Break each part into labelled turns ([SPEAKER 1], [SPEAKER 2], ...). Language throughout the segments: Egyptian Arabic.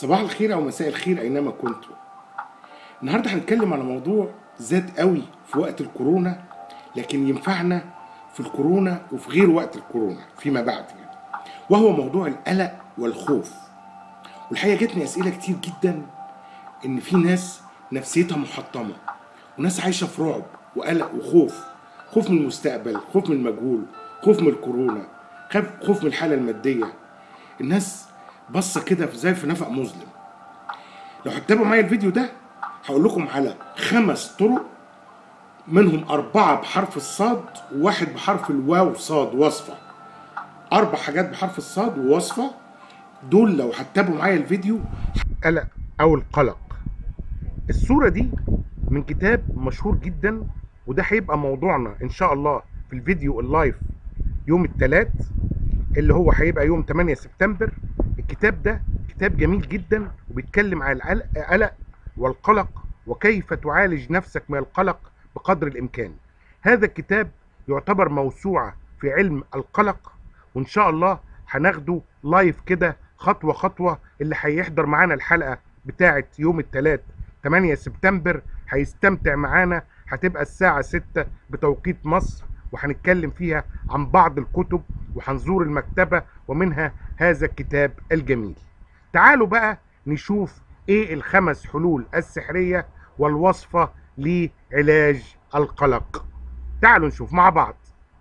[SPEAKER 1] صباح الخير او مساء الخير اينما كنتم النهارده هنتكلم على موضوع زاد قوي في وقت الكورونا لكن ينفعنا في الكورونا وفي غير وقت الكورونا فيما بعد يعني وهو موضوع القلق والخوف والحقيقه جاتني اسئله كتير جدا ان في ناس نفسيتها محطمه وناس عايشه في رعب وقلق وخوف خوف من المستقبل خوف من المجهول خوف من الكورونا خاف- خوف من الحاله الماديه الناس بصه كده في- زي في نفق مظلم لو هتتابعوا معايا الفيديو ده هقول لكم على خمس طرق منهم أربعة بحرف الصاد وواحد بحرف الواو صاد وصفة أربع حاجات بحرف الصاد ووصفة دول لو هتتابعوا معايا الفيديو قلق أو القلق الصورة دي من كتاب مشهور جدا وده هيبقى موضوعنا إن شاء الله في الفيديو اللايف يوم الثلاث اللي هو هيبقى يوم 8 سبتمبر الكتاب ده كتاب جميل جدا وبيتكلم عن القلق القلق والقلق وكيف تعالج نفسك من القلق بقدر الامكان هذا الكتاب يعتبر موسوعة في علم القلق وان شاء الله هناخده لايف كده خطوة خطوة اللي هيحضر معانا الحلقة بتاعة يوم الثلاث 8 سبتمبر هيستمتع معانا هتبقى الساعة 6 بتوقيت مصر وهنتكلم فيها عن بعض الكتب وهنزور المكتبة ومنها هذا الكتاب الجميل تعالوا بقى نشوف ايه الخمس حلول السحرية والوصفة لعلاج القلق تعالوا نشوف مع بعض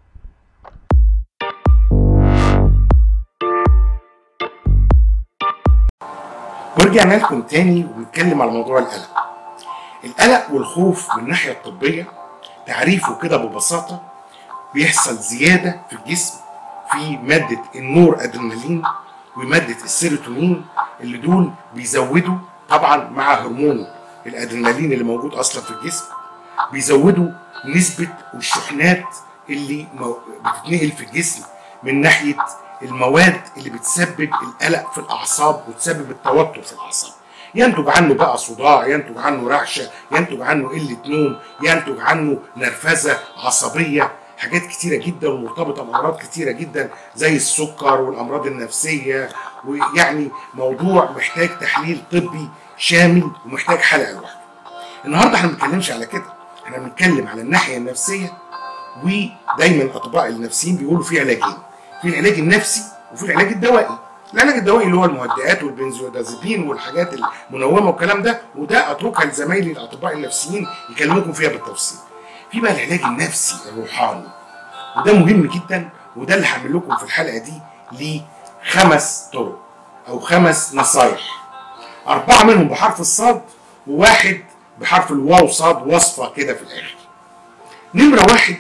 [SPEAKER 1] ورجعنا لكم تاني وبنتكلم على موضوع القلق القلق والخوف من الناحية الطبية تعريفه كده ببساطة بيحصل زيادة في الجسم في مادة النور أدرينالين ومادة السيروتونين اللي دول بيزودوا طبعا مع هرمون الأدرينالين اللي موجود أصلا في الجسم بيزودوا نسبة الشحنات اللي مو- بتتنقل في الجسم من ناحية المواد اللي بتسبب القلق في الأعصاب وتسبب التوتر في الأعصاب ينتج عنه بقى صداع ينتج عنه رعشة ينتج عنه قلة نوم ينتج عنه نرفزة عصبية حاجات كتيرة جدا ومرتبطة بأمراض كتيرة جدا زي السكر والأمراض النفسية ويعني موضوع محتاج تحليل طبي شامل ومحتاج حلقة لوحده النهارده احنا ما بنتكلمش على كده احنا بنتكلم على الناحية النفسية ودايما الأطباء النفسيين بيقولوا في علاجين في العلاج النفسي وفي العلاج الدوائي العلاج الدوائي اللي هو المهدئات والبنزودازيبين والحاجات المنومه والكلام ده وده اتركها لزمايلي الاطباء النفسيين يكلموكم فيها بالتفصيل. في بقى العلاج النفسي الروحاني وده مهم جدا وده اللي هعمل لكم في الحلقه دي لخمس طرق او خمس نصايح. اربعه منهم بحرف الصاد وواحد بحرف الواو صاد وصفه كده في الاخر. نمره واحد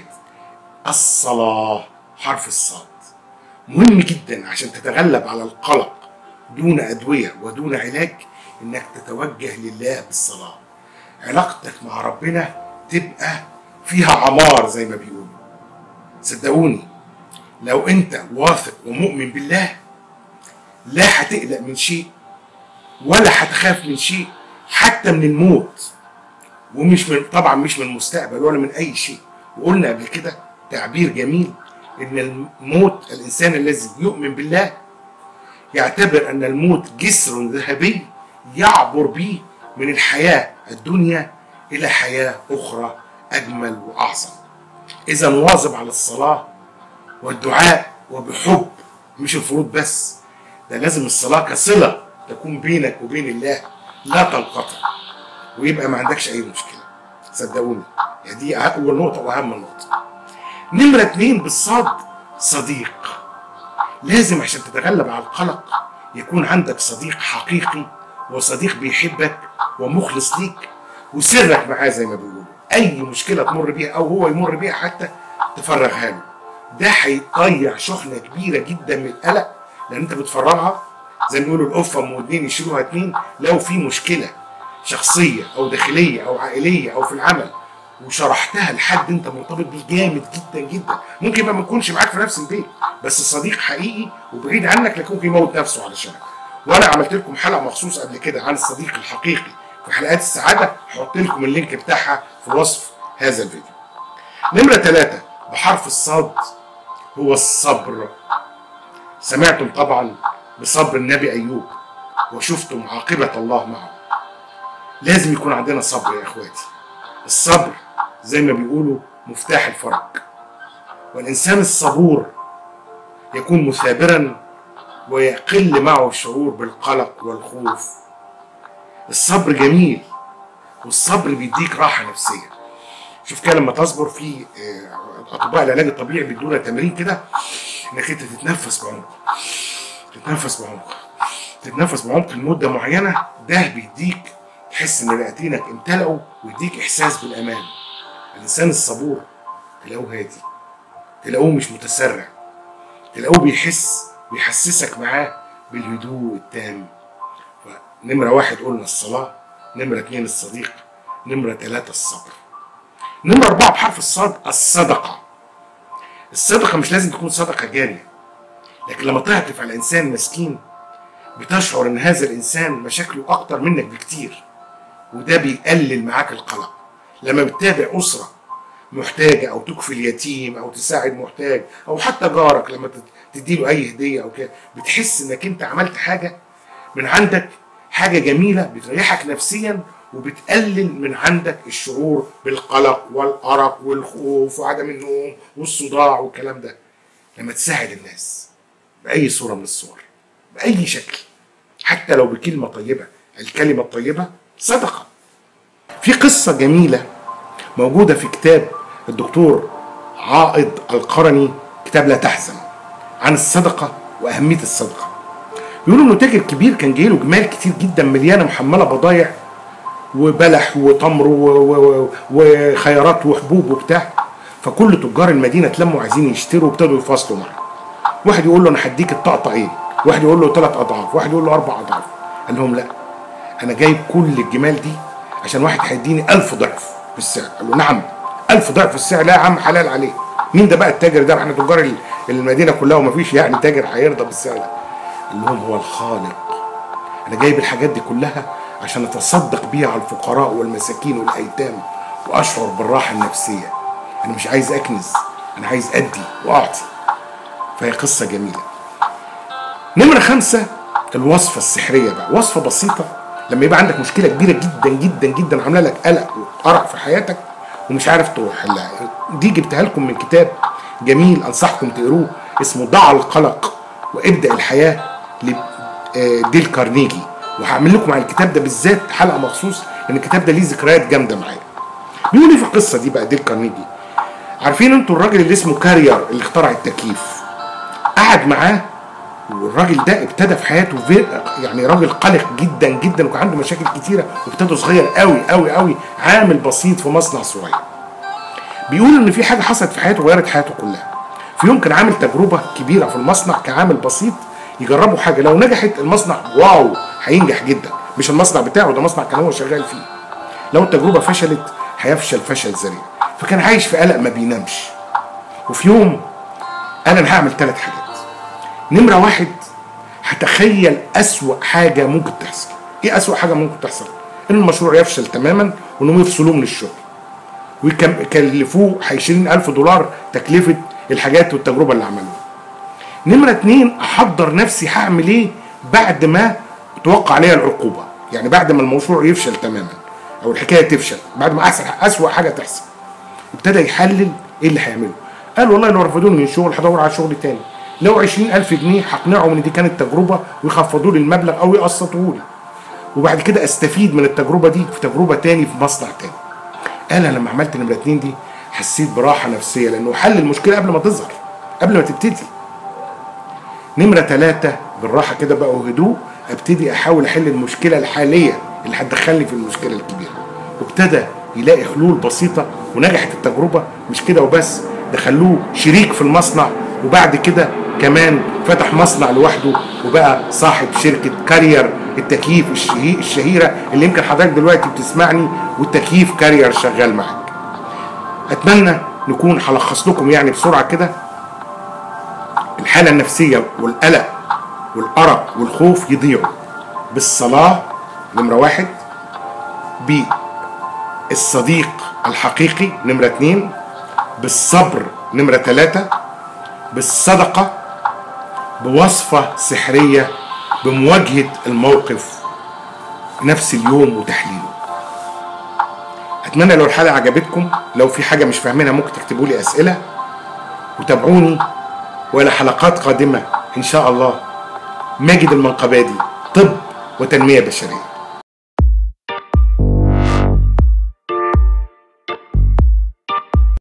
[SPEAKER 1] الصلاه حرف الصاد. مهم جدا عشان تتغلب على القلق دون ادويه ودون علاج انك تتوجه لله بالصلاه علاقتك مع ربنا تبقى فيها عمار زي ما بيقولوا صدقوني لو انت واثق ومؤمن بالله لا هتقلق من شيء ولا هتخاف من شيء حتى من الموت ومش من طبعا مش من المستقبل ولا من اي شيء وقلنا قبل كده تعبير جميل ان الموت الانسان الذي يؤمن بالله يعتبر ان الموت جسر ذهبي يعبر به من الحياه الدنيا الى حياه اخرى اجمل واعظم اذا واظب على الصلاه والدعاء وبحب مش الفروض بس ده لازم الصلاه كصله تكون بينك وبين الله لا تنقطع ويبقى ما عندكش اي مشكله صدقوني يعني دي اول نقطه واهم نقطه نمرة اتنين بالصاد صديق لازم عشان تتغلب على القلق يكون عندك صديق حقيقي وصديق بيحبك ومخلص ليك وسرك معاه زي ما بيقولوا اي مشكلة تمر بيها او هو يمر بيها حتى تفرغها له ده هيضيع شحنة كبيرة جدا من القلق لان انت بتفرغها زي ما بيقولوا القفة ام اتنين يشيلوها اتنين لو في مشكلة شخصية او داخلية او عائلية او في العمل وشرحتها لحد انت مرتبط بيه جامد جدا جدا ممكن ما يكونش معاك في نفس البيت بس صديق حقيقي وبعيد عنك لكن ممكن يموت نفسه علشانك وانا عملت لكم حلقه مخصوص قبل كده عن الصديق الحقيقي في حلقات السعاده هحط لكم اللينك بتاعها في وصف هذا الفيديو نمره ثلاثة بحرف الصاد هو الصبر سمعتم طبعا بصبر النبي ايوب وشفتم عاقبة الله معه لازم يكون عندنا صبر يا اخواتي الصبر زي ما بيقولوا مفتاح الفرج والإنسان الصبور يكون مثابرا ويقل معه الشعور بالقلق والخوف الصبر جميل والصبر بيديك راحة نفسية شوف كده لما تصبر في آه، أطباء العلاج الطبيعي بيدونا تمرين كده إنك أنت تتنفس بعمق تتنفس بعمق تتنفس بعمق لمدة معينة ده بيديك تحس إن رئتينك امتلأوا ويديك إحساس بالأمان الإنسان الصبور تلاقوه هادي تلاقوه مش متسرع تلاقوه بيحس بيحسسك معاه بالهدوء التام نمرة واحد قلنا الصلاة نمرة اتنين الصديق نمرة تلاتة الصبر نمرة أربعة بحرف الصاد الصدقة الصدقة مش لازم تكون صدقة جارية لكن لما تعطف على إنسان مسكين بتشعر إن هذا الإنسان مشاكله أكتر منك بكتير وده بيقلل معاك القلق لما بتتابع أسرة محتاجة أو تكفي اليتيم أو تساعد محتاج أو حتى جارك لما تديله أي هدية أو كده بتحس إنك أنت عملت حاجة من عندك حاجة جميلة بتريحك نفسيا وبتقلل من عندك الشعور بالقلق والأرق والخوف وعدم النوم والصداع والكلام ده لما تساعد الناس بأي صورة من الصور بأي شكل حتى لو بكلمة طيبة الكلمة الطيبة صدقة في قصة جميلة موجودة في كتاب الدكتور عائض القرني كتاب لا تحزن عن الصدقة وأهمية الصدقة بيقولوا انه تاجر كبير كان جايله جمال كتير جدا مليانه محمله بضايع وبلح وتمر و- و- وخيارات وحبوب وبتاع فكل تجار المدينه اتلموا عايزين يشتروا وابتدوا يفاصلوا معاه واحد يقول له انا هديك الطقطقين واحد يقول له ثلاث اضعاف واحد يقول له اربع اضعاف قال لهم لا انا جايب كل الجمال دي عشان واحد هيديني ألف ضعف في السعر قال له نعم ألف ضعف في السعر لا يا عم حلال عليه مين ده بقى التاجر ده احنا تجار ال- المدينه كلها ومفيش يعني تاجر هيرضى بالسعر ده قال لهم هو الخالق انا جايب الحاجات دي كلها عشان اتصدق بيها على الفقراء والمساكين والايتام واشعر بالراحه النفسيه انا مش عايز اكنز انا عايز ادي واعطي فهي قصه جميله نمرة خمسة الوصفة السحرية بقى وصفة بسيطة لما يبقى عندك مشكلة كبيرة جدا جدا جدا عاملة لك قلق وقرع في حياتك ومش عارف تحلها دي جبتها لكم من كتاب جميل انصحكم تقروه اسمه ضع القلق وابدأ الحياة لديل كارنيجي وهعمل لكم على الكتاب ده بالذات حلقة مخصوص لان الكتاب ده ليه ذكريات جامدة معايا بيقول ايه في القصة دي بقى ديل كارنيجي عارفين انتوا الراجل اللي اسمه كارير اللي اخترع التكييف قعد معاه والراجل ده ابتدى في حياته في يعني راجل قلق جدا جدا وكان عنده مشاكل كتيره وابتدى صغير قوي قوي قوي عامل بسيط في مصنع صغير بيقول ان في حاجه حصلت في حياته غيرت حياته كلها في يوم كان عامل تجربه كبيره في المصنع كعامل بسيط يجربوا حاجه لو نجحت المصنع واو هينجح جدا مش المصنع بتاعه ده مصنع كان هو شغال فيه لو التجربه فشلت هيفشل فشل ذريع فكان عايش في قلق ما بينامش وفي يوم قال انا هعمل ثلاث حاجات نمرة واحد هتخيل أسوأ حاجة ممكن تحصل إيه أسوأ حاجة ممكن تحصل إن المشروع يفشل تماما وإنهم يفصلوه من الشغل ويكلفوه 20 ألف دولار تكلفة الحاجات والتجربة اللي عملوها نمرة اتنين أحضر نفسي هعمل إيه بعد ما توقع عليها العقوبة يعني بعد ما المشروع يفشل تماما أو الحكاية تفشل بعد ما أحسن أسوأ حاجة تحصل ابتدى يحلل إيه اللي هيعمله قال والله لو رفضوني من الشغل هدور على شغل تاني لو 20000 جنيه هقنعهم ان دي كانت تجربه ويخفضوا لي المبلغ او يقسطوه لي وبعد كده استفيد من التجربه دي في تجربه تاني في مصنع تاني قال انا لما عملت نمره اتنين دي حسيت براحه نفسيه لانه حل المشكله قبل ما تظهر قبل ما تبتدي نمره ثلاثة بالراحه كده بقى وهدوء ابتدي احاول احل المشكله الحاليه اللي هتدخلني في المشكله الكبيره وابتدى يلاقي حلول بسيطه ونجحت التجربه مش كده وبس ده خلوه شريك في المصنع وبعد كده كمان فتح مصنع لوحده وبقى صاحب شركة كارير التكييف الشهي- الشهيرة اللي يمكن حضرتك دلوقتي بتسمعني والتكييف كارير شغال معاك أتمنى نكون هلخص لكم يعني بسرعة كده الحالة النفسية والقلق والأرق والخوف يضيعوا بالصلاة نمرة واحد بالصديق الحقيقي نمرة اتنين بالصبر نمرة ثلاثة بالصدقة بوصفة سحرية بمواجهة الموقف نفس اليوم وتحليله اتمنى لو الحلقة عجبتكم لو في حاجة مش فاهمينها ممكن تكتبوا لي اسئلة وتابعوني والى حلقات قادمة ان شاء الله ماجد المنقبادي طب وتنمية بشرية